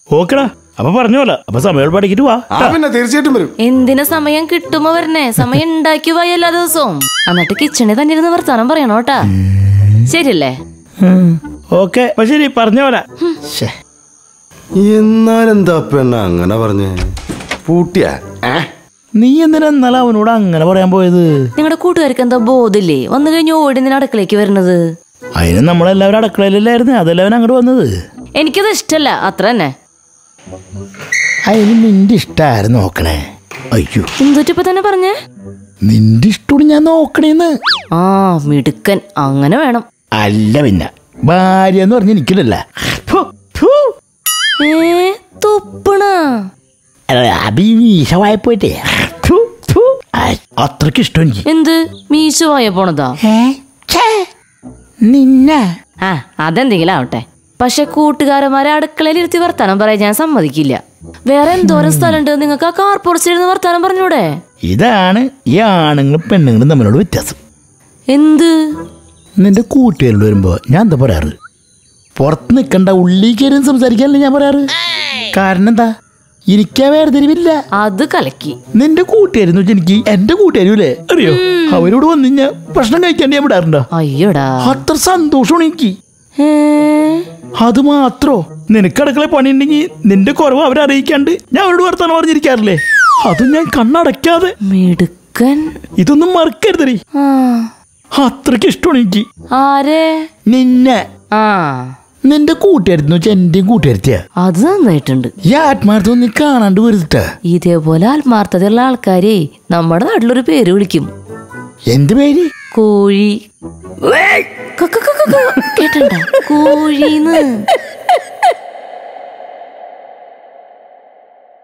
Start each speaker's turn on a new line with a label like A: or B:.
A: ഓക്കെടാ അപ്പൊ പറഞ്ഞ പോലെ അപ്പൊ സമയം പഠിക്കിട്ട് വാ
B: ആ പിന്നെ തീർച്ചയായിട്ടും വരും
C: എന്തിനാ സമയം കിട്ടുമ്പോ വരണേ സമയം ഉണ്ടാക്കി പോയി എല്ലാ ദിവസവും എന്നിട്ട് കിച്ചണിൽ തന്നെ ഇരുന്ന് വർത്താനം പറയണോട്ടാ ശരിയല്ലേ
A: ഓക്കെ അപ്പൊ ശരി പറഞ്ഞ പോലെ
D: ശ്ശേ.
B: എന്നാലെന്താ പെണ്ണ അങ്ങനെ പറഞ്ഞേ പൂട്ടിയാ ഏ
A: നീ എന്തിനാ ഇന്നലെ അവനോട് അങ്ങനെ പറയാൻ പോയത്
C: നിങ്ങളുടെ കൂട്ടുകാർക്ക് എന്താ ബോധമില്ലേ വന്നു കഴിഞ്ഞ് ഓടി നിന്നെ അടുക്കളയ്ക്ക് വരുന്നത്
A: അതിന് നമ്മളെല്ലാവരും അടുക്കളയിലല്ലായിരുന്നു അതല്ലേ അവൻ അങ്ങോട്ട് വന്നത്
C: എനിക്കത് ഇഷ്ടല്ല അത്ര തന്നെ
D: അതിന് നിന്റെ ഇഷ്ടമായിരുന്നു നോക്കണേ
A: അയ്യോ
C: എന്തൊറ്റിപ്പോ തന്നെ പറഞ്ഞേ
D: നിന്റെ ഇഷ്ടോട് ഞാൻ നോക്കണേന്ന്
C: ആ മിടുക്കൻ അങ്ങനെ വേണം
D: അല്ല പിന്നെ ഭാര്യ എന്ന് പറഞ്ഞ എനിക്കില്ലല്ല
C: ഏ തുപ്പണ
D: അബി വീശവായ പോയിട്ടേ ഫു, ഫു. ആ, അത്രയ്ക്ക് ഇഷ്ടം എനിക്ക്
C: എന്ത് മീശ പോയ പോണതാ
D: ഏ? ഛേ. നിന്നെ
C: ആ അതെന്തെങ്കിലും ആവട്ടെ പക്ഷെ കൂട്ടുകാരന്മാരെ അടുക്കളയിൽ ഇരുത്തി വർത്താനം പറയാൻ ഞാൻ സമ്മതിക്കില്ല വേറെ എന്തോരം സ്ഥലമുണ്ട് നിങ്ങൾക്ക് ആ കാർ പൊറിച്ചിരുന്ന് വർത്താനം പറഞ്ഞൂടെ
D: ഇതാണ് ഈ ആണുങ്ങളും പെണ്ണുങ്ങളും തമ്മിലുള്ള വ്യത്യാസം
C: എന്ത്
D: നിന്റെ കൂട്ടുകാരോട് വരുമ്പോ ഞാൻ എന്താ പറയാറ് പുറത്ത് നിൽക്കണ്ട ഉള്ളിൽ കയറി സംസാരിക്കാനല്ലേ ഞാൻ പറയാറ് കാരണം എന്താ എനിക്കാ വേർതിരിവില്ല
C: അത് കലക്കി
D: നിന്റെ കൂട്ടുകാരെന്ന് വെച്ചാൽ എനിക്ക് എന്റെ കൂട്ടുകാരില്ലേ അറിയോ അവരോട് വന്നു കഴിഞ്ഞാൽ ഭക്ഷണം കഴിക്കാണ്ട് ഞാൻ വിടാറുണ്ടോ
C: അയ്യോടാ
D: അത്ര സന്തോഷമാണ് എനിക്ക്
C: ഏ,
D: അത് മാത്രോ
A: നിനക്ക് അടുക്കള പണിയുണ്ടെങ്കിൽ നിന്റെ കുറവ് അവരെ അറിയിക്കാണ്ട് ഞാൻ അവരോട് വർത്താനം പറഞ്ഞിരിക്കാറില്ലേ അതും ഞാൻ കണ്ണടയ്ക്കാതെ
C: മിടുക്കൻ
A: ഇതൊന്നും മറക്കരുതറി
C: ആ
A: അത്രയ്ക്ക് ഇഷ്ടമാണ് എനിക്ക്
C: ആരെ
D: നിന്നെ
C: ആ
D: നിന്റെ കൂട്ടുകാരെന്ന് വെച്ചാൽ എന്റെയും കൂട്ടുകാരത്തിയാ
C: അത് നന്നായിട്ടുണ്ട്
D: ഈ ആത്മാർത്ഥം നീ കാണാണ്ട് വരുത്തിട്ടാ
C: ഇതേപോലെ ആത്മാർത്ഥതയുള്ള ആൾക്കാരെ നമ്മുടെ നാട്ടിലൊരു പേര് വിളിക്കും
D: എന്റെ പേര്
C: കോഴി ക- ക- ക- ക- ക- കേട്ടണ്ട കോഴിന്ന്